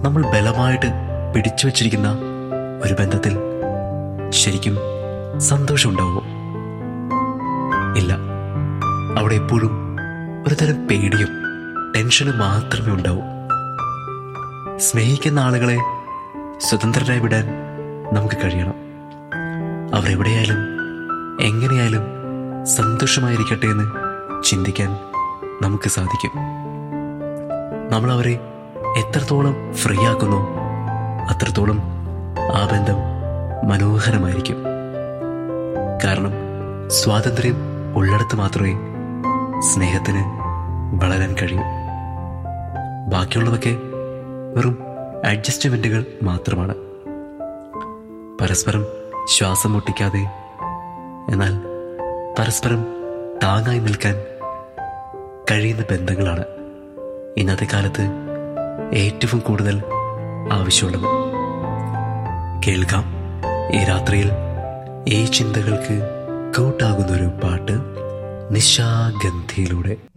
നമ്മൾ ബലമായിട്ട് പിടിച്ചു വച്ചിരിക്കുന്ന ഒരു ബന്ധത്തിൽ ശരിക്കും സന്തോഷമുണ്ടാവുമോ ഇല്ല അവിടെ എപ്പോഴും ഒരു തരം പേടിയും ടെൻഷനും മാത്രമേ ഉണ്ടാവൂ സ്നേഹിക്കുന്ന ആളുകളെ സ്വതന്ത്രരായി വിടാൻ നമുക്ക് കഴിയണം അവരെവിടെയായാലും എങ്ങനെയായാലും സന്തോഷമായിരിക്കട്ടെ എന്ന് ചിന്തിക്കാൻ നമുക്ക് സാധിക്കും നമ്മൾ അവരെ എത്രത്തോളം ഫ്രീ ആക്കുന്നു അത്രത്തോളം ആ ബന്ധം മനോഹരമായിരിക്കും കാരണം സ്വാതന്ത്ര്യം ഉള്ളിടത്ത് മാത്രമേ സ്നേഹത്തിന് വളരാൻ കഴിയൂ ബാക്കിയുള്ളതൊക്കെ വെറും അഡ്ജസ്റ്റ്മെന്റുകൾ മാത്രമാണ് പരസ്പരം ശ്വാസം മുട്ടിക്കാതെ എന്നാൽ പരസ്പരം താങ്ങായി നിൽക്കാൻ കഴിയുന്ന ബന്ധങ്ങളാണ് ഇന്നത്തെ കാലത്ത് ഏറ്റവും കൂടുതൽ ആവശ്യമുള്ളത് കേൾക്കാം ഈ രാത്രിയിൽ ഈ ചിന്തകൾക്ക് കൂട്ടാകുന്നൊരു പാട്ട് നിശാഗന്ധിയിലൂടെ